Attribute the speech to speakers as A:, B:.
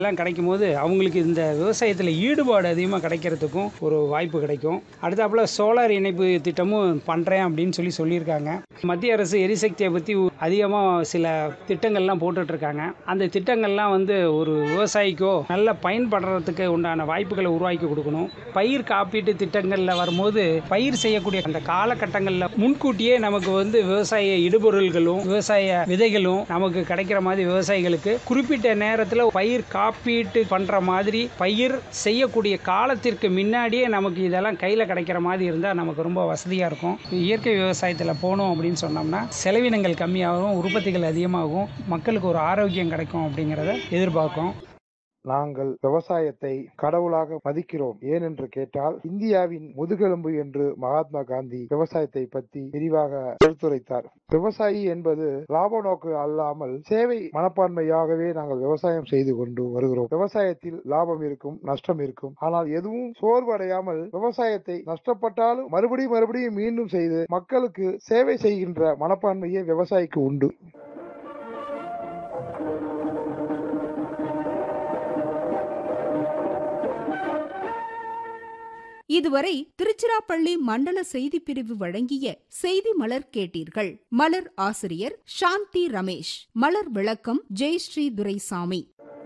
A: எல்லாம் கிடைக்கும் போது அவங்களுக்கு இந்த விவசாயத்தில் ஈடுபாடு அதிகமாக கிடைக்கிறதுக்கும் ஒரு வாய்ப்பு கிடைக்கும் அடுத்தாப்புல சோலார் இணைப்பு திட்டமும் பண்ணுறேன் அப்படின்னு சொல்லி சொல்லியிருக்காங்க மத்திய அரசு எரிசக்தியை பற்றி அதிகமாக சில திட்டங்கள்லாம் போட்டுட்டு இருக்காங்க அந்த திட்டங்கள்லாம் வந்து ஒரு விவசாயிக்கோ நல்ல பயன்படுறதுக்கு உண்டான வாய்ப்புகளை உருவாக்கி கொடுக்கணும் பயிர் காப்பீட்டு திட்டங்களில் வரும்போது பயிர் செய்யக்கூடிய அந்த காலகட்டங்களில் முன்கூட்டியே நமக்கு வந்து விவசாய இடுபொருள்களும் விவசாய விதைகளும் நமக்கு கிடைக்கிற மாதிரி விவசாயிகளுக்கு குறிப்பிட்ட நேரத்தில் பயிர் காப்பீட்டு பண்ணுற மாதிரி பயிர் செய்யக்கூடிய காலத்திற்கு முன்னாடியே நமக்கு இதெல்லாம் கையில் கிடைக்கிற மாதிரி இருந்தால் நமக்கு ரொம்ப வசதியாக இருக்கும் இயற்கை விவசாயத்தில் போனோம் அப்படின்னு சொன்னோம்னா செலவினங்கள் கம்மியாகும் உற்பத்திகள் அதிகமாகும் மக்களுக்கு ஒரு ஆரோக்கியம் கிடைக்கும் அப்படிங்கிறத எதிர்பார்க்கும்
B: நாங்கள் விவசாயத்தை கடவுளாக மதிக்கிறோம் ஏனென்று கேட்டால் இந்தியாவின் முதுகெலும்பு என்று மகாத்மா காந்தி விவசாயத்தை பற்றி விரிவாக எடுத்துரைத்தார் விவசாயி என்பது லாப நோக்கு அல்லாமல் சேவை மனப்பான்மையாகவே நாங்கள் விவசாயம் செய்து கொண்டு வருகிறோம் விவசாயத்தில் லாபம் இருக்கும் நஷ்டம் இருக்கும் ஆனால் எதுவும் சோர்வடையாமல் விவசாயத்தை நஷ்டப்பட்டாலும் மறுபடியும் மறுபடியும் மீண்டும் செய்து மக்களுக்கு சேவை செய்கின்ற மனப்பான்மையே விவசாயிக்கு உண்டு
C: இதுவரை திருச்சிராப்பள்ளி மண்டல செய்திப் பிரிவு வழங்கிய செய்தி மலர் கேட்டீர்கள் மலர் ஆசிரியர் சாந்தி ரமேஷ் மலர் விளக்கம் ஜெயஸ்ரீ துரைசாமி